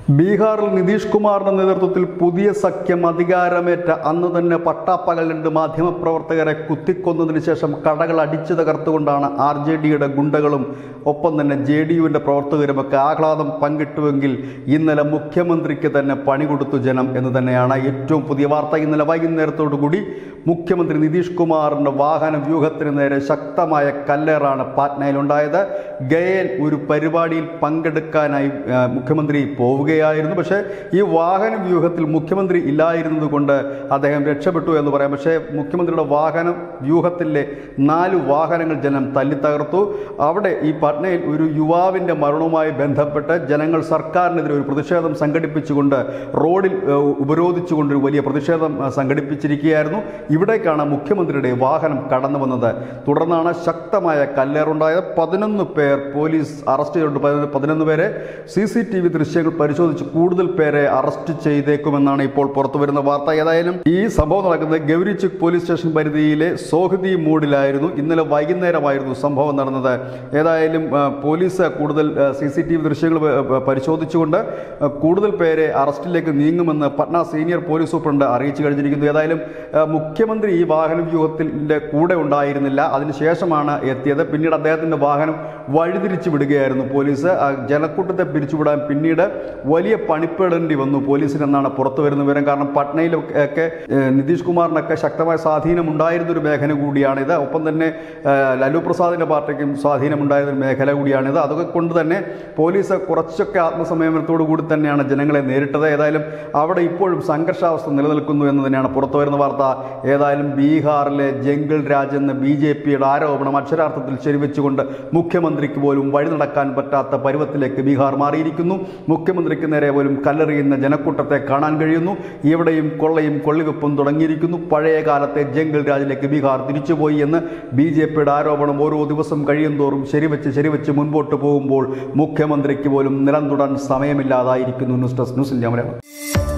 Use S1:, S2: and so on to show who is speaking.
S1: ബീഹാറിൽ നിതീഷ് കുമാറിന്റെ നേതൃത്വത്തിൽ പുതിയ സഖ്യം അധികാരമേറ്റ അന്ന് തന്നെ പട്ടാപ്പകൽ രണ്ട് മാധ്യമപ്രവർത്തകരെ കുത്തിക്കൊന്നതിന് ശേഷം കടകൾ അടിച്ചു തകർത്തുകൊണ്ടാണ് ആർ ജെ ഡിയുടെ ഗുണ്ടകളും ഒപ്പം തന്നെ ജെ ഡി യുവിൻ്റെ പ്രവർത്തകരുമൊക്കെ ആഹ്ലാദം പങ്കിട്ടുവെങ്കിൽ ഇന്നലെ മുഖ്യമന്ത്രിക്ക് തന്നെ പണി കൊടുത്തു ജനം എന്ന് തന്നെയാണ് ഏറ്റവും പുതിയ വാർത്ത ഇന്നലെ വൈകുന്നേരത്തോടു കൂടി മുഖ്യമന്ത്രി നിതീഷ് കുമാറിന്റെ വാഹന വ്യൂഹത്തിന് നേരെ ശക്തമായ കല്ലേറാണ് പാറ്റ്നയിലുണ്ടായത് ഗയയിൽ ഒരു പരിപാടിയിൽ പങ്കെടുക്കാനായി ആ, മുഖ്യമന്ത്രി പോവുകയായിരുന്നു പക്ഷേ ഈ വാഹന വ്യൂഹത്തിൽ മുഖ്യമന്ത്രി ഇല്ലായിരുന്നത് കൊണ്ട് അദ്ദേഹം രക്ഷപ്പെട്ടു എന്ന് പറയാം പക്ഷേ മുഖ്യമന്ത്രിയുടെ വാഹന വ്യൂഹത്തിലെ നാല് വാഹനങ്ങൾ ജനം തല്ലി തകർത്തു അവിടെ ഈ പട്നയിൽ ഒരു യുവാവിൻ്റെ മരണവുമായി ബന്ധപ്പെട്ട് ജനങ്ങൾ സർക്കാരിനെതിരെ ഒരു പ്രതിഷേധം സംഘടിപ്പിച്ചുകൊണ്ട് റോഡിൽ ഏ, ഉപരോധിച്ചുകൊണ്ട് ഒരു വലിയ പ്രതിഷേധം ആ, സംഘടിപ്പിച്ചിരിക്കുകയായിരുന്നു ഇവിടേക്കാണ് മുഖ്യമന്ത്രിയുടെ വാഹനം കടന്നു വന്നത് തുടർന്നാണ് ശക്തമായ കല്ലേറുണ്ടായത് പതിനൊന്ന് പേർ പോലീസ് അറസ്റ്റ് ചെയ്തിട്ടുണ്ട് പതിനൊന്ന് പതിനൊന്ന് പേരെ സി സി ടി വി ദൃശ്യങ്ങൾ പരിശോധിച്ച് കൂടുതൽ പേരെ അറസ്റ്റ് ചെയ്തേക്കുമെന്നാണ് ഇപ്പോൾ പുറത്തു വരുന്ന വാർത്ത ഏതായാലും ഈ സംഭവം നടക്കുന്നത് ഗൗരിച്ചുക് പോലീസ് സ്റ്റേഷൻ പരിധിയിലെ സോഹദി മൂഡിലായിരുന്നു ഇന്നലെ വൈകുന്നേരമായിരുന്നു സംഭവം നടന്നത് ഏതായാലും ആ, പോലീസ് കൂടുതൽ സി സി ടി വി ദൃശ്യങ്ങൾ പ- പ- പരിശോധിച്ചുകൊണ്ട് ആ, കൂടുതൽ പേരെ അറസ്റ്റിലേക്ക് നീങ്ങുമെന്ന് പട്ന സീനിയർ പോലീസ് സൂപ്രണ്ട് അറിയിച്ചു കഴിഞ്ഞിരിക്കുന്നു ഏതായാലും ആ, മുഖ്യമന്ത്രി ഈ വാഹന വ്യൂഹത്തിൻ്റെ കൂടെ ഉണ്ടായിരുന്നില്ല അതിനുശേഷമാണ് എത്തിയത് പിന്നീട് അദ്ദേഹത്തിൻ്റെ വാഹനം വഴിതിരിച്ചു വിടുകയായിരുന്നു പോലീസ് ആ ജനക്കൂട്ടത്തെ പിരിച്ചുവിടാൻ പിന്നീട് വലിയ പണിപ്പെടേണ്ടി വന്നു പോലീസിനെന്നാണ് പുറത്തു വരുന്ന വിവരം കാരണം പട്നയിലൊക്കെ ഏഹ്, നിതീഷ് കുമാറിനൊക്കെ ശക്തമായ സ്വാധീനം ഉണ്ടായിരുന്ന ഒരു മേഖല കൂടിയാണിത് ഒപ്പം തന്നെ ഏഹ്, ലാലു പ്രസാദിൻ്റെ പാർട്ടിക്കും സ്വാധീനമുണ്ടായിരുന്ന ഒരു മേഖല കൂടിയാണിത് അതൊക്കെ കൊണ്ട് തന്നെ പോലീസ് കുറച്ചൊക്കെ ആത്മസംയമനത്തോടു കൂടി തന്നെയാണ് ജനങ്ങളെ നേരിട്ടത് ഏതായാലും അവിടെ ഇപ്പോഴും സംഘർഷാവസ്ഥ നിലനിൽക്കുന്നു എന്ന് തന്നെയാണ് പുറത്തു വരുന്ന വാർത്ത ഏതായാലും ബീഹാറിലെ ജംഗിൾ രാജ് എന്ന ബി ജെ പിയുടെ ആരോപണം അക്ഷരാർത്ഥത്തിൽ ശരിവെച്ചുകൊണ്ട് മുഖ്യമന്ത്രിക്ക് പോലും വഴി നടക്കാൻ പറ്റാത്ത പരുവത്തിലേക്ക് ബീഹാർ മാറിയിരിക്കുന്നു മുഖ്യമന്ത്രിക്ക് നേരെ പോലും കല്ലെറിയുന്ന ജനക്കൂട്ടത്തെ കാണാൻ കഴിയുന്നു ഇവിടെയും കൊള്ളയും കൊള്ളിവെപ്പും തുടങ്ങിയിരിക്കുന്നു പഴയ കാലത്തെ ജംഗിൾ രാജിലേക്ക് ബീഹാർ തിരിച്ചുപോയി എന്ന് ബി ജെ പിയുടെ ആരോപണം ഓരോ ദിവസം കഴിയുന്തോറും ശരിവെച്ച് ശരിവെച്ച് മുൻപോട്ട് പോകുമ്പോൾ മുഖ്യമന്ത്രിക്ക് പോലും നിലം തൊടാൻ സമയമില്ലാതായിരിക്കുന്നു news desk news India Malayalam